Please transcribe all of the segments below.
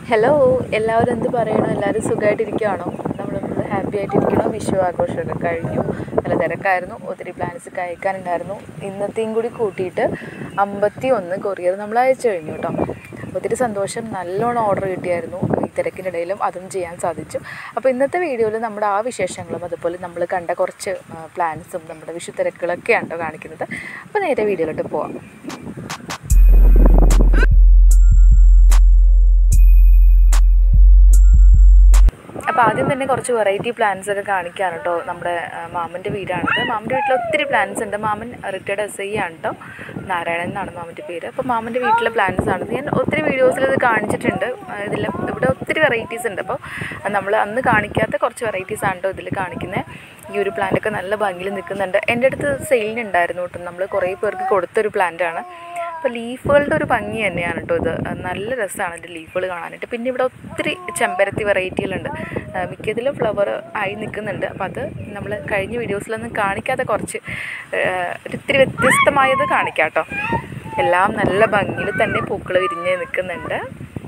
hello എല്ലാവരും എന്ത് പറയണോ എല്ലാവരും സുഖമായിട്ടിരിക്കുകയാണോ നമ്മൾ ഹാപ്പി ആയിട്ടിരിക്കണോ വിഷു ആഘോഷമൊക്കെ കഴിഞ്ഞു നല്ല തിരക്കായിരുന്നു ഒത്തിരി പ്ലാൻസ് ഒക്കെ അയക്കാനുണ്ടായിരുന്നു ഇന്നത്തെയും കൂടി കൂട്ടിയിട്ട് അമ്പത്തി ഒന്ന് കൊറിയർ നമ്മൾ അയച്ചു കഴിഞ്ഞു കേട്ടോ ഒത്തിരി സന്തോഷം നല്ലോണം ഓർഡർ കിട്ടിയായിരുന്നു ഈ തിരക്കിനിടയിലും അതും ചെയ്യാൻ സാധിച്ചു അപ്പോൾ ഇന്നത്തെ വീഡിയോയിൽ നമ്മുടെ ആ വിശേഷങ്ങളും അതുപോലെ നമ്മൾ കണ്ട കുറച്ച് പ്ലാൻസും നമ്മുടെ വിഷു തിരക്കുകളൊക്കെയാണ് കേട്ടോ കാണിക്കുന്നത് അപ്പോൾ നേരെ വീഡിയോയിലോട്ട് പോവാം അപ്പോൾ ആദ്യം തന്നെ കുറച്ച് വെറൈറ്റി പ്ലാൻസ് ഒക്കെ കാണിക്കാൻ കേട്ടോ നമ്മുടെ ആ, മാമൻ്റെ വീടാണിത് മാമൻ്റെ വീട്ടിൽ ഒത്തിരി പ്ലാൻസ് ഉണ്ട് മാമൻ റിട്ടയർഡ് എസ് ഐ ആണ് കേട്ടോ നാരായണൻ എന്നാണ് മാമൻ്റെ പേര് അപ്പോൾ മാമൻ്റെ വീട്ടിലെ പ്ലാൻസ് ആണ് ഞാൻ ഒത്തിരി വീഡിയോസിൽ ഇത് കാണിച്ചിട്ടുണ്ട് ആ, ഇതിൽ ഇവിടെ ഒത്തിരി വെറൈറ്റീസ് ഉണ്ട് അപ്പോൾ നമ്മൾ അന്ന് കാണിക്കാത്ത കുറച്ച് വെറൈറ്റീസ് ആണ് കേട്ടോ ഇതിൽ കാണിക്കുന്നത് ഈ ഒരു പ്ലാന്റൊക്കെ നല്ല ഭംഗിയിൽ നിൽക്കുന്നുണ്ട് എൻ്റെ അടുത്ത് സെയിലിനുണ്ടായിരുന്നു കേട്ടോ നമ്മൾ കുറേ പേർക്ക് കൊടുത്തൊരു പ്ലാന്റാണ് അപ്പോൾ ലീഫുകളുടെ ഒരു ഭംഗി തന്നെയാണ് കേട്ടോ ഇത് നല്ല രസമാണ് ഇതിൻ്റെ ലീഫുകൾ കാണാനായിട്ട് പിന്നെ ഇവിടെ ഒത്തിരി ചെമ്പരത്തി വെറൈറ്റികളുണ്ട് ആ, മിക്കതിലും ഫ്ലവർ ആയി നിൽക്കുന്നുണ്ട് അപ്പോൾ അത് നമ്മൾ കഴിഞ്ഞ വീഡിയോസിലൊന്നും കാണിക്കാതെ കുറച്ച് ആ, ഒരു ഇത്തിരി വ്യത്യസ്തമായത് കാണിക്കാം കേട്ടോ എല്ലാം നല്ല ഭംഗിയിൽ തന്നെ പൂക്കൾ വിരിഞ്ഞ് നിൽക്കുന്നുണ്ട്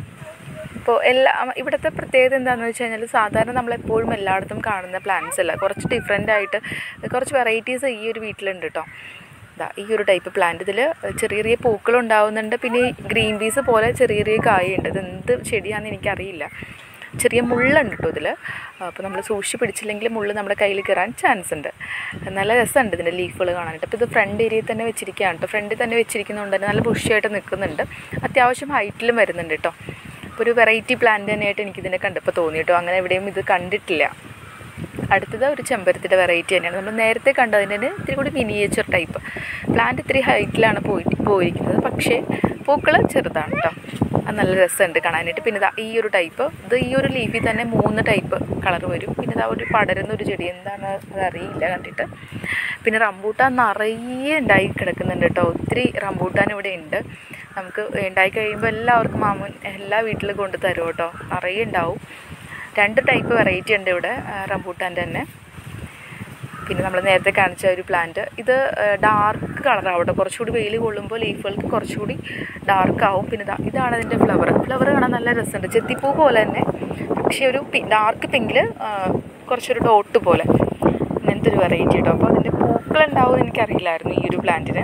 ഇപ്പോൾ എല്ലാ ഇവിടുത്തെ പ്രത്യേകത എന്താണെന്ന് വെച്ച് കഴിഞ്ഞാൽ സാധാരണ നമ്മളെപ്പോഴും എല്ലായിടത്തും കാണുന്ന പ്ലാന്റ്സ് അല്ല കുറച്ച് ഡിഫറെൻ്റ് ആയിട്ട് കുറച്ച് വെറൈറ്റീസ് ഈ ഒരു വീട്ടിലുണ്ട് കേട്ടോ ഇതാ ഈ ഒരു ടൈപ്പ് പ്ലാന്റ് ഇതിൽ ചെറിയ ചെറിയ പൂക്കൾ ഉണ്ടാവുന്നുണ്ട് പിന്നെ ഈ ഗ്രീൻ പീസ് പോലെ ചെറിയ ചെറിയ കായുണ്ട് ഇത് എന്ത് ചെടിയാണെന്ന് എനിക്കറിയില്ല ചെറിയ മുള്ളുണ്ട് കേട്ടോ ഇതിൽ അപ്പോൾ നമ്മൾ സൂക്ഷിച്ച് പിടിച്ചില്ലെങ്കിൽ മുള്ള് നമ്മുടെ കയ്യിൽ കയറാൻ ചാൻസ് ഉണ്ട് നല്ല രസമുണ്ട് ഇതിൻ്റെ ലീഫുകൾ കാണാനായിട്ട് അപ്പോൾ ഇത് ഫ്രണ്ട് ഏരിയയിൽ തന്നെ വെച്ചിരിക്കുകയാണ് കേട്ടോ ഫ്രണ്ടിൽ തന്നെ വെച്ചിരിക്കുന്നതുകൊണ്ട് തന്നെ നല്ല ബുഷിയായിട്ട് നിൽക്കുന്നുണ്ട് അത്യാവശ്യം ഹൈറ്റിലും വരുന്നുണ്ട് കേട്ടോ അപ്പോൾ ഒരു വെറൈറ്റി പ്ലാന്റ് തന്നെയായിട്ട് എനിക്കിതിനെ കണ്ടപ്പോൾ തോന്നി കേട്ടോ അങ്ങനെ എവിടെയും ഇത് കണ്ടിട്ടില്ല അടുത്തത് ഒരു ചെമ്പരത്തിയുടെ വെറൈറ്റി തന്നെയാണ് നമ്മൾ നേരത്തെ കണ്ടതിൻ്റെ തന്നെ ഇത്തിരി കൂടി മിനിയേച്ചർ ടൈപ്പ് പ്ലാന്റ് ഇത്തിരി ഹൈറ്റിലാണ് പോയി പോയിരിക്കുന്നത് പക്ഷേ പൂക്കൾ ചെറുതാണ് കേട്ടോ അത് നല്ല രസമുണ്ട് കാണാനായിട്ട് പിന്നെ ഇതാ ഈ ഒരു ടൈപ്പ് ഇത് ഈ ഒരു ലീഫിൽ തന്നെ മൂന്ന് ടൈപ്പ് കളർ വരും പിന്നെ ഇതാ ഒരു പടരുന്ന ഒരു ചെടി എന്താണ് അതറിയില്ല കണ്ടിട്ട് പിന്നെ റംബൂട്ടാൻ നിറയെ ഉണ്ടായി കിടക്കുന്നുണ്ട് കേട്ടോ ഒത്തിരി റംബൂട്ടാൻ ഇവിടെ ഉണ്ട് നമുക്ക് ഉണ്ടായി കഴിയുമ്പോൾ എല്ലാവർക്കും മാമൻ എല്ലാ വീട്ടിലും കൊണ്ട് തരും കേട്ടോ നിറയെ ഉണ്ടാവും രണ്ട് ടൈപ്പ് വെറൈറ്റി ഉണ്ട് ഇവിടെ ആ, റംബൂട്ടാൻ്റെ തന്നെ പിന്നെ നമ്മൾ നേരത്തെ കാണിച്ച ഒരു പ്ലാന്റ് ഇത് ഡാർക്ക് കളറാവും കേട്ടോ കുറച്ചുകൂടി വെയിൽ കൊള്ളുമ്പോൾ ലീഫുകൾക്ക് കുറച്ചുകൂടി ഡാർക്ക് ആവും പിന്നെ ഇതാ ഇതാണ് അതിൻ്റെ ഫ്ലവർ ഫ്ലവർ കാണാൻ നല്ല രസമുണ്ട് ചെത്തിപ്പൂ പോലെ തന്നെ പക്ഷേ ഒരു ഡാർക്ക് പിങ്കിൽ കുറച്ചൊരു ഡോട്ട് പോലെ ഇങ്ങനത്തെ ഒരു വെറൈറ്റി കേട്ടോ അപ്പോൾ അതിൻ്റെ പൂക്കളുണ്ടാവും എനിക്കറിയില്ലായിരുന്നു ഈ ഒരു പ്ലാന്റിന്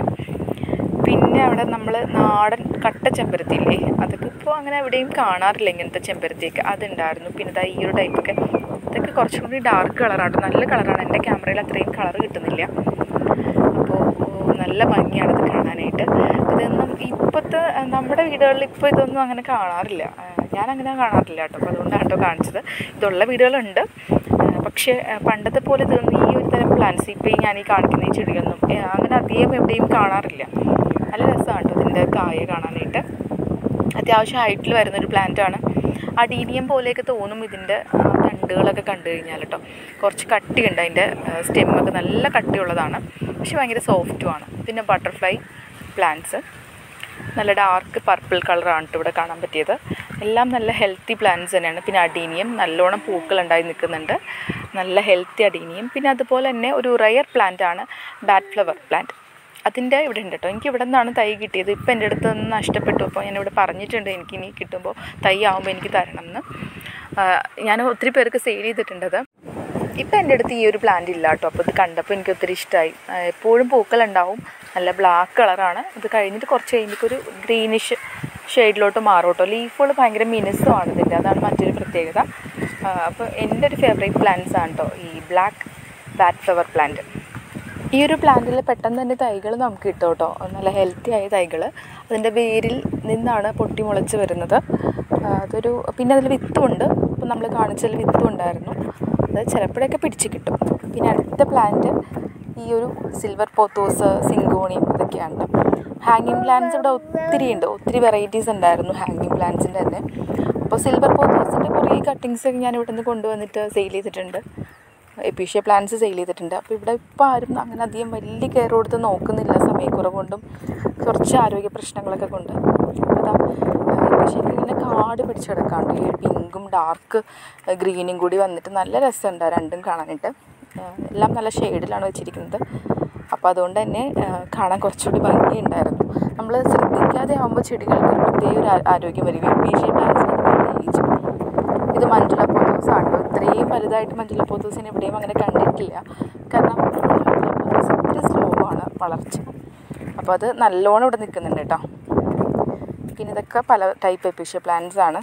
പിന്നെ അവിടെ നമ്മൾ നാടൻ കട്ട ചെമ്പരത്തി ഇല്ലേ അതൊക്കെ ഇപ്പോൾ അങ്ങനെ എവിടെയും കാണാറില്ല ഇങ്ങനത്തെ ചെമ്പരത്തിയൊക്കെ അതുണ്ടായിരുന്നു പിന്നെ ഇതാ ഈ ഒരു ടൈപ്പൊക്കെ ഇതൊക്കെ കുറച്ചും കൂടി ഡാർക്ക് കളറാണ് നല്ല കളറാണ് എൻ്റെ ക്യാമറയിൽ അത്രയും കളർ കിട്ടുന്നില്ല അപ്പോൾ നല്ല ഭംഗിയാണ് ഇത് കാണാനായിട്ട് ഇതൊന്നും ഇപ്പോഴത്തെ നമ്മുടെ വീടുകളിൽ ഇപ്പോൾ ഇതൊന്നും അങ്ങനെ കാണാറില്ല ആ, ഞാൻ അങ്ങനെ കാണാറില്ല കേട്ടോ അപ്പോൾ അതുകൊണ്ടാണ് കേട്ടോ കാണിച്ചത് ഇതുള്ള വീടുകളുണ്ട് ആ, പക്ഷേ ആ, പണ്ടത്തെ പോലെ ഇതൊന്നും ഈ ഒരു തരം പ്ലാന്റ്സ് ഇപ്പോൾ ഈ ഞാൻ ഈ കാണിക്കുന്ന ഈ ചെടിയൊന്നും ഏ, അങ്ങനെ അധികം എവിടെയും കാണാറില്ല നല്ല രസമാണ് കേട്ടോ ഇതിൻ്റെ കായ കാണാനായിട്ട് അത്യാവശ്യം ഹൈറ്റിൽ വരുന്നൊരു പ്ലാന്റാണ് അടീനിയം പോലെയൊക്കെ തോന്നും ഇതിൻ്റെ ആ, തണ്ടുകളൊക്കെ കണ്ടു കഴിഞ്ഞാൽ കേട്ടോ കുറച്ച് കട്ടിയുണ്ട് അതിൻ്റെ സ്റ്റെമ്മൊക്കെ നല്ല കട്ടിയുള്ളതാണ് പക്ഷെ ഭയങ്കര സോഫ്റ്റുമാണ് പിന്നെ ബട്ടർഫ്ലൈ പ്ലാന്റ്സ് നല്ല ഡാർക്ക് പർപ്പിൾ കളറാണ് കേട്ടോ ഇവിടെ കാണാൻ പറ്റിയത് എല്ലാം നല്ല ഹെൽത്തി പ്ലാന്റ്സ് തന്നെയാണ് പിന്നെ അടീനിയം നല്ലോണം പൂക്കൾ ഉണ്ടായി നിൽക്കുന്നുണ്ട് നല്ല ഹെൽത്തി അടീനിയം പിന്നെ അതുപോലെ തന്നെ ഒരു റയർ പ്ലാന്റ് ആണ് ബാറ്റ് ഫ്ലവർ പ്ലാന്റ് അതിൻ്റെ ഇവിടെ ഉണ്ട് കേട്ടോ എനിക്ക് ഇവിടെ നിന്നാണ് തൈ കിട്ടിയത് ഇപ്പം എൻ്റെ അടുത്ത് നിന്ന് നഷ്ടപ്പെട്ടു അപ്പോൾ ഞാനിവിടെ പറഞ്ഞിട്ടുണ്ട് എനിക്ക് ഇനി കിട്ടുമ്പോൾ തൈ ആകുമ്പോൾ എനിക്ക് തരണം എന്ന് ആ, ഞാൻ ഒത്തിരി പേർക്ക് സെയിൽ ചെയ്തിട്ടുണ്ടത് ഇപ്പം എൻ്റെ അടുത്ത് ഈ ഒരു പ്ലാന്റ് ഇല്ല കേട്ടോ അപ്പോൾ ഇത് കണ്ടപ്പോൾ എനിക്ക് ഒത്തിരി ഇഷ്ടമായി ആ, എപ്പോഴും പൂക്കളുണ്ടാവും നല്ല ബ്ലാക്ക് കളറാണ് ഇത് കഴിഞ്ഞിട്ട് കുറച്ച് കഴിയുമ്പോൾ ഒരു ഗ്രീനിഷ് ഷെയ്ഡിലോട്ട് മാറും കേട്ടോ ലീഫുകൾ ഭയങ്കര മിനുസമാണ് ഇതിൻ്റെ അതാണ് മറ്റൊരു പ്രത്യേകത ആ, അപ്പോൾ എൻ്റെ ഒരു ഫേവറേറ്റ് പ്ലാന്റ്സ് ആണ് കേട്ടോ ഈ ബ്ലാക്ക് ബാറ്റ് ഫ്ലവർ പ്ലാന്റ് ഈ ഒരു പ്ലാന്റിൽ പെട്ടെന്ന് തന്നെ തൈകൾ നമുക്ക് കിട്ടും കേട്ടോ നല്ല ഹെൽത്തി ആയ തൈകൾ അതിൻ്റെ വേരിൽ നിന്നാണ് പൊട്ടി മുളച്ച് വരുന്നത് ആ, അതൊരു പിന്നെ അതിൽ വിത്തുണ്ട് അപ്പോൾ നമ്മൾ കാണിച്ചതിൽ വിത്തും ഉണ്ടായിരുന്നു അത് ചിലപ്പോഴൊക്കെ പിടിച്ച് കിട്ടും പിന്നെ അടുത്ത പ്ലാന്റ് ഈ ഒരു സിൽവർ പോത്തോസ് സിങ്കോണിയം അതൊക്കെയാണ് ഹാങ്ങിങ് പ്ലാന്റ്സ് ഇവിടെ ഒത്തിരി ഉണ്ട് ഒത്തിരി വെറൈറ്റീസ് ഉണ്ടായിരുന്നു ഹാങ്ങിങ് പ്ലാന്റ്സിൻ്റെ തന്നെ അപ്പോൾ സിൽവർ പോത്തോസിൻ്റെ കുറേ കട്ടിങ്സ് ഒക്കെ ഞാൻ ഇവിടെ നിന്ന് കൊണ്ടുവന്നിട്ട് സെയിൽ ചെയ്തിട്ടുണ്ട് എപ്പീഷ്യ പ്ലാന്റ്സ് സെയിൽ ചെയ്തിട്ടുണ്ട് അപ്പോൾ ഇവിടെ ഇപ്പോൾ ആരും അങ്ങനെ അധികം വലിയ കെയർ കൊടുത്ത് നോക്കുന്നില്ല സമയക്കുറവ് കൊണ്ടും കുറച്ച് ആരോഗ്യ പ്രശ്നങ്ങളൊക്കെ കൊണ്ട് അപ്പോൾ അതാ എപ്പീഷ്യക്ക് ഇങ്ങനെ കാട് പിടിച്ച് കിടക്കാണ്ട് ഈ പിങ്കും ഡാർക്ക് ഗ്രീനും കൂടി വന്നിട്ട് നല്ല രസമുണ്ട് ആ രണ്ടും കാണാനായിട്ട് ആ, എല്ലാം നല്ല ഷെയ്ഡിലാണ് വെച്ചിരിക്കുന്നത് അപ്പോൾ അതുകൊണ്ട് തന്നെ ആ, കാണാൻ കുറച്ചുകൂടി ഭംഗിയുണ്ടായിരുന്നു നമ്മൾ ശ്രദ്ധിക്കാതെ ആകുമ്പോൾ ചെടികൾക്ക് ഒരു പ്രത്യേക ഒരു ആ- ആരോഗ്യം വരും എപ്പീഷ്യ പ്ലാന്റ്സിന് പ്രത്യേകിച്ചും ഇത്രയും വലുതായിട്ട് മഞ്ചുളപ്പോത്തൂസിനെ എവിടെയും അങ്ങനെ കണ്ടിട്ടില്ല കാരണം മഞ്ചുളപ്പോത്തൂസ് ഒത്തിരി സ്ലോ ആണ് വളർച്ച അപ്പോൾ അത് നല്ലോണം ഇവിടെ നിൽക്കുന്നുണ്ട് കേട്ടോ പിന്നെ ഇതൊക്കെ പല ടൈപ്പ് എപ്പിഷ്യ പ്ലാന്റ്സ് ആണ്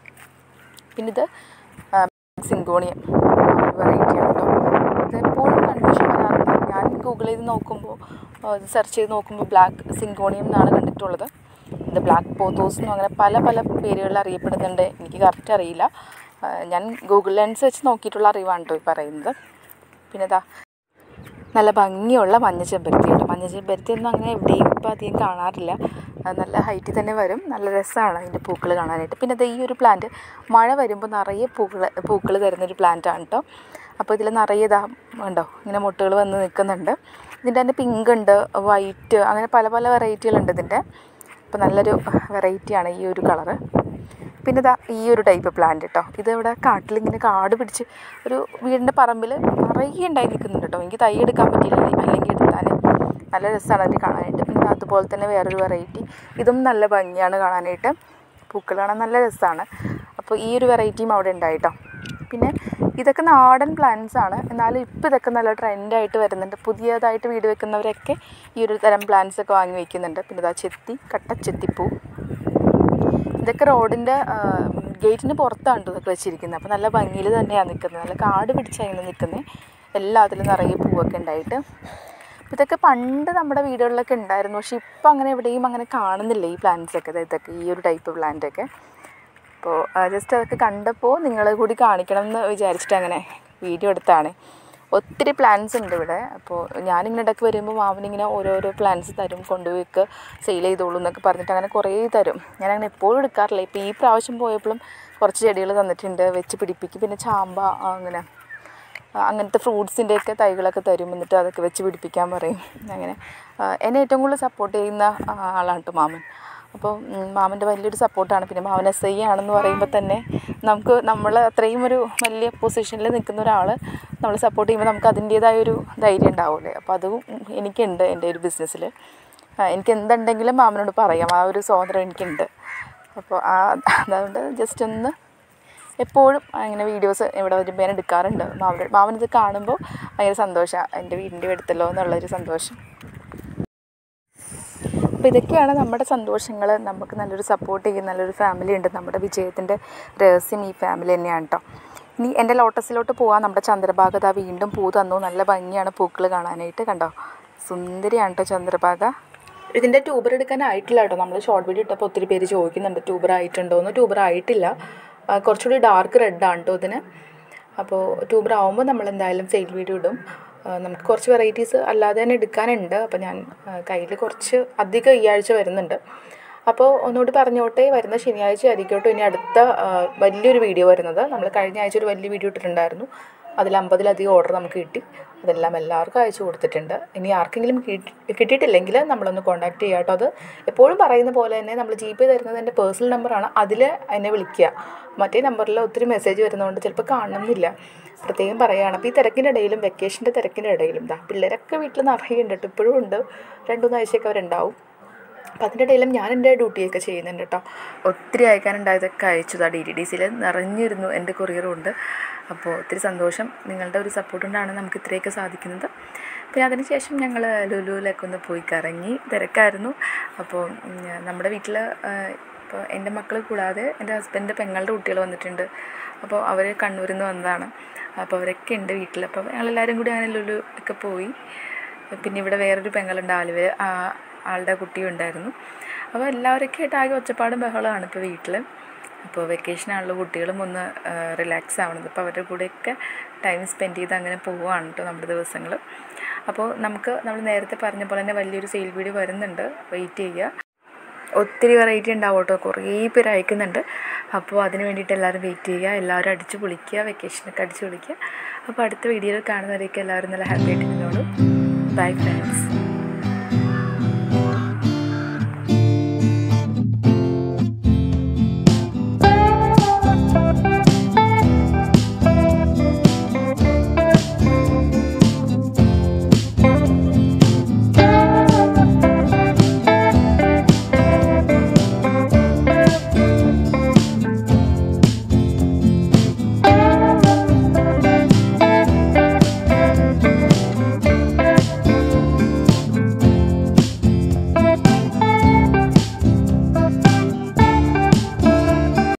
പിന്നെ ഇത് സിങ്കോണിയം വെറൈറ്റി ആട്ടോ ഇത് എപ്പോഴും കൺഫ്യൂഷൻ വരാറുണ്ട് ഞാൻ ഗൂഗിൾ ചെയ്ത് നോക്കുമ്പോൾ സെർച്ച് ചെയ്ത് നോക്കുമ്പോൾ ബ്ലാക്ക് സിങ്കോണിയം എന്നാണ് കണ്ടിട്ടുള്ളത് ഇത് ബ്ലാക്ക് പോത്തോസ് എന്നും അങ്ങനെ പല പല പേരുകളിൽ അറിയപ്പെടുന്നുണ്ട് എനിക്ക് കറക്റ്റ് അറിയില്ല ആ, ഞാൻ ഗൂഗിൾ ലെൻസ് വെച്ച് നോക്കിയിട്ടുള്ള അറിവാണ് കേട്ടോ ഈ പറയുന്നത് പിന്നെ ഇതാ നല്ല ഭംഗിയുള്ള മഞ്ഞ ചെമ്പരത്തി കേട്ടോ മഞ്ഞ ചെമ്പരത്തി ഒന്നും അങ്ങനെ എവിടെയും ഇപ്പോൾ അധികം കാണാറില്ല അത് നല്ല ഹൈറ്റിൽ തന്നെ വരും നല്ല രസമാണ് അതിൻ്റെ പൂക്കൾ കാണാനായിട്ട് പിന്നെ ഇത് ഈ ഒരു പ്ലാന്റ് മഴ വരുമ്പോൾ നിറയെ പൂക്കൾ പൂക്കൾ തരുന്നൊരു പ്ലാന്റാണ് കേട്ടോ അപ്പോൾ ഇതിൽ നിറയെ ഇതാ ഉണ്ടോ ഇങ്ങനെ മുട്ടുകൾ വന്ന് നിൽക്കുന്നുണ്ട് ഇതിൻ്റെ തന്നെ പിങ്ക് ഉണ്ട് വൈറ്റ് അങ്ങനെ പല പല വെറൈറ്റികളുണ്ട് ഇതിൻ്റെ അപ്പോൾ നല്ലൊരു വെറൈറ്റിയാണ് ഈ ഒരു കളറ് പിന്നെ ഇതാ ഈ ഒരു ടൈപ്പ് പ്ലാന്റ് കേട്ടോ ഇത് ഇവിടെ കാട്ടിലിങ്ങനെ കാട് പിടിച്ച് ഒരു വീടിൻ്റെ പറമ്പിൽ നിറയെ ഉണ്ടായി നിൽക്കുന്നുണ്ട് കേട്ടോ എനിക്ക് തൈ എടുക്കാൻ പറ്റിയില്ല അല്ലെങ്കിൽ എടുത്താൽ നല്ല രസമാണ് അതിന് കാണാനായിട്ട് പിന്നെ അതുപോലെ തന്നെ വേറൊരു വെറൈറ്റി ഇതും നല്ല ഭംഗിയാണ് കാണാനായിട്ട് പൂക്കൾ കാണാൻ നല്ല രസമാണ് അപ്പോൾ ഈ ഒരു വെറൈറ്റിയും അവിടെ ഉണ്ടായിട്ടോ പിന്നെ ഇതൊക്കെ നാടൻ പ്ലാന്റ്സ് ആണ് എന്നാലും ഇപ്പോൾ ഇതൊക്കെ നല്ല ട്രെൻഡായിട്ട് വരുന്നുണ്ട് പുതിയതായിട്ട് വീട് വെക്കുന്നവരൊക്കെ ഈ ഒരു തരം പ്ലാന്റ്സ് ഒക്കെ വാങ്ങി വയ്ക്കുന്നുണ്ട് പിന്നെ ഇതാ ചെത്തി കട്ടച്ചെത്തിപ്പൂ ഇതൊക്കെ റോഡിൻ്റെ ഗേറ്റിന് പുറത്താണ് ട്ടോ ഇതൊക്കെ വെച്ചിരിക്കുന്നത് അപ്പോൾ നല്ല ഭംഗിയിൽ തന്നെയാണ് നിൽക്കുന്നത് നല്ല കാട് പിടിച്ചാണ് നിൽക്കുന്നത് എല്ലാത്തിലും നിറയെ പൂവൊക്കെ ഉണ്ടായിട്ട് അപ്പോൾ ഇതൊക്കെ പണ്ട് നമ്മുടെ വീടുകളിലൊക്കെ ഉണ്ടായിരുന്നു പക്ഷേ ഇപ്പം അങ്ങനെ എവിടെയും അങ്ങനെ കാണുന്നില്ല ഈ plants ഒക്കെ ദേ ഇതൊക്കെ ഈ ഒരു ടൈപ്പ് പ്ലാന്റ് ഒക്കെ അപ്പോൾ ജസ്റ്റ് അതൊക്കെ കണ്ടപ്പോൾ നിങ്ങളെ കൂടി കാണിക്കണം എന്ന് വിചാരിച്ചിട്ട് അങ്ങനെ വീഡിയോ എടുത്താണ് ഒത്തിരി പ്ലാൻസ് ഉണ്ട് ഇവിടെ അപ്പോൾ ഞാനിങ്ങനെ ഇടയ്ക്ക് വരുമ്പോൾ മാവനിങ്ങനെ ഓരോരോ പ്ലാൻസ് തരും കൊണ്ടുപോയിക്ക് സെയിൽ ചെയ്തോളൂ എന്നൊക്കെ പറഞ്ഞിട്ട് അങ്ങനെ കുറേ തരും ഞാനങ്ങനെ എപ്പോഴും എടുക്കാറില്ല ഇപ്പോൾ ഈ പ്രാവശ്യം പോയപ്പോഴും കുറച്ച് ചെടികൾ തന്നിട്ടുണ്ട് വെച്ച് പിടിപ്പിക്കും പിന്നെ ചാമ്പ ആ, അങ്ങനെ ആ, അങ്ങനത്തെ ഫ്രൂട്ട്സിൻ്റെയൊക്കെ തൈകളൊക്കെ തരും എന്നിട്ട് അതൊക്കെ വെച്ച് പിടിപ്പിക്കാൻ പറയും അങ്ങനെ ആ, എന്നെ ഏറ്റവും കൂടുതൽ സപ്പോർട്ട് ചെയ്യുന്ന ആ, ആളാണ് കേട്ടോ മാമൻ അപ്പോൾ ഉം, മാമൻ്റെ വലിയൊരു സപ്പോർട്ടാണ് പിന്നെ മാമൻ എസ് ഐ ആണെന്ന് പറയുമ്പോൾ തന്നെ നമുക്ക് നമ്മൾ അത്രയും ഒരു വലിയ പൊസിഷനിൽ നിൽക്കുന്ന ഒരാൾ നമ്മൾ സപ്പോർട്ട് ചെയ്യുമ്പോൾ നമുക്ക് അതിൻ്റേതായ ഒരു ധൈര്യം ഉണ്ടാവില്ലേ അപ്പോൾ അതും എനിക്കുണ്ട് എൻ്റെ ഒരു ബിസിനസ്സിൽ എനിക്ക് എന്തുണ്ടെങ്കിലും മാമനോട് പറയാം ആ ഒരു സ്വാതന്ത്ര്യം എനിക്കുണ്ട് അപ്പോൾ ആ അതുകൊണ്ട് ജസ്റ്റ് ഒന്ന് എപ്പോഴും അങ്ങനെ വീഡിയോസ് ഇവിടെ വരുമ്പോൾ ഞാൻ എടുക്കാറുണ്ട് മാവൻ മാവനിത് കാണുമ്പോൾ ഭയങ്കര സന്തോഷമാണ് എൻ്റെ വീടിൻ്റെ എടുത്തല്ലോ എന്നുള്ളൊരു സന്തോഷം അപ്പോൾ ഇതൊക്കെയാണ് നമ്മുടെ സന്തോഷങ്ങൾ നമുക്ക് നല്ലൊരു സപ്പോർട്ട് ചെയ്യുന്ന നല്ലൊരു ഫാമിലി ഉണ്ട് നമ്മുടെ വിജയത്തിൻ്റെ രഹസ്യം ഈ ഫാമിലി തന്നെയാണ് കേട്ടോ ഇനി എൻ്റെ ലോട്ടസിലോട്ട് പോകാൻ നമ്മുടെ ചന്ദ്രഭാഗ ദാ വീണ്ടും പൂ തന്നു നല്ല ഭംഗിയാണ് പൂക്കൾ കാണാനായിട്ട് കണ്ടോ സുന്ദരിയാണ് കേട്ടോ ചന്ദ്രഭാഗ ഇതിൻ്റെ ട്യൂബർ എടുക്കാനായിട്ടില്ല കേട്ടോ നമ്മൾ ഷോർട്ട് വീഡിയോ ഇട്ടപ്പോൾ ഒത്തിരി പേര് ചോദിക്കുന്നുണ്ട് ട്യൂബർ ആയിട്ടുണ്ടോ എന്ന് ട്യൂബർ ആയിട്ടില്ല ആ, കുറച്ചുകൂടി ഡാർക്ക് റെഡാണ് കേട്ടോ ഇതിന് അപ്പോൾ ട്യൂബർ ആവുമ്പോൾ നമ്മൾ എന്തായാലും സെയിൽ വീഡിയോ ഇടും ആ, നമുക്ക് കുറച്ച് വെറൈറ്റീസ് അല്ലാതെ തന്നെ എടുക്കാനുണ്ട് അപ്പോൾ ഞാൻ കയ്യിൽ കുറച്ച് അധികം ഈ ആഴ്ച വരുന്നുണ്ട് അപ്പോൾ ഒന്നുകൂടി പറഞ്ഞോട്ടെ വരുന്ന ശനിയാഴ്ച ആയിരിക്കോട്ടെ ഇനി അടുത്ത ആ, വലിയൊരു വീഡിയോ വരുന്നത് നമ്മൾ കഴിഞ്ഞ ആഴ്ച ഒരു വലിയ വീഡിയോ ഇട്ടിട്ടുണ്ടായിരുന്നു അതിൽ അമ്പതിലധികം ഓർഡർ നമുക്ക് കിട്ടി അതെല്ലാം എല്ലാവർക്കും അയച്ചു കൊടുത്തിട്ടുണ്ട് ഇനി ആർക്കെങ്കിലും കിട്ടി കിട്ടിയിട്ടില്ലെങ്കിൽ നമ്മളൊന്ന് കോൺടാക്ട് ചെയ്യുക കേട്ടോ അത് എപ്പോഴും പറയുന്ന പോലെ തന്നെ നമ്മൾ ജി പേ തരുന്നത് എൻ്റെ പേഴ്സണൽ നമ്പറാണ് അതിൽ എന്നെ വിളിക്കുക മറ്റേ നമ്പറിൽ ഒത്തിരി മെസ്സേജ് വരുന്നതുകൊണ്ട് ചിലപ്പോൾ കാണണമെന്നില്ല പ്രത്യേകം പറയുകയാണ് അപ്പോൾ ഈ തിരക്കിൻ്റെ ഇടയിലും വെക്കേഷൻ്റെ തിരക്കിൻ്റെ ഇടയിലും ദാ പിള്ളേരൊക്കെ വീട്ടിൽ നിറയുണ്ട് കേട്ടോ ഇപ്പോഴും ഉണ്ട് രണ്ട് മൂന്ന് ആഴ്ചയൊക്കെ അവരുണ്ടാവും അപ്പം അതിൻ്റെ ഇടയിലും ഞാൻ എൻ്റെ ഡ്യൂട്ടിയൊക്കെ ചെയ്യുന്നുണ്ട് കേട്ടോ ഒത്തിരി അയക്കാനുണ്ടായതൊക്കെ അയച്ചതാ ഡി ടി ഡി സിയിൽ നിറഞ്ഞിരുന്നു എൻ്റെ കൊറിയറുണ്ട് അപ്പോൾ ഒത്തിരി സന്തോഷം നിങ്ങളുടെ ഒരു സപ്പോർട്ട് കൊണ്ടാണ് നമുക്ക് ഇത്രയൊക്കെ സാധിക്കുന്നത് പിന്നെ അതിനുശേഷം ഞങ്ങൾ ലുലുവിലൊക്കെ ഒന്ന് പോയി കറങ്ങി തിരക്കായിരുന്നു അപ്പോൾ ഉം, നമ്മുടെ വീട്ടിൽ ഇപ്പോൾ എൻ്റെ മക്കൾ കൂടാതെ എൻ്റെ ഹസ്ബൻഡിൻ്റെ പെങ്ങളുടെ കുട്ടികൾ വന്നിട്ടുണ്ട് അപ്പോൾ അവർ കണ്ണൂരിൽ നിന്ന് വന്നതാണ് അപ്പോൾ അവരൊക്കെ ഉണ്ട് വീട്ടിൽ അപ്പോൾ ഞങ്ങളെല്ലാവരും കൂടി അങ്ങനെ ലുലു ഒക്കെ പോയി പിന്നെ ഇവിടെ വേറൊരു പെങ്ങളുണ്ട് ആലുവ ആ ആളുടെ കുട്ടിയും ഉണ്ടായിരുന്നു അപ്പോൾ എല്ലാവരൊക്കെ ആയിട്ട് ആകെ ഒച്ചപ്പാടും ബഹളമാണ് ഇപ്പോൾ വീട്ടിൽ അപ്പോൾ വെക്കേഷനാണല്ലോ കുട്ടികളും ഒന്ന് റിലാക്സ് ആവണത് അപ്പോൾ അവരുടെ കൂടെയൊക്കെ ടൈം സ്പെൻഡ് ചെയ്ത് അങ്ങനെ പോവുകയാണ് കേട്ടോ നമ്മുടെ ദിവസങ്ങൾ അപ്പോൾ നമുക്ക് നമ്മൾ നേരത്തെ പറഞ്ഞ പോലെ തന്നെ വലിയൊരു സെയിൽ വീഡിയോ വരുന്നുണ്ട് വെയിറ്റ് ചെയ്യുക ഒത്തിരി വെറൈറ്റി ഉണ്ടാവും കേട്ടോ കുറേ പേര് അയക്കുന്നുണ്ട് അപ്പോൾ അതിന് വേണ്ടിയിട്ട് എല്ലാവരും വെയിറ്റ് ചെയ്യുക എല്ലാവരും അടിച്ച് പൊളിക്കുക വെക്കേഷനൊക്കെ അടിച്ച് പൊളിക്കുക അപ്പോൾ അടുത്ത വീഡിയോയിൽ കാണുന്നവരേക്ക് എല്ലാവരും നല്ല ഹാപ്പി ആയിട്ട് നിന്നോളൂ ബൈ ഫ്രണ്ട്സ്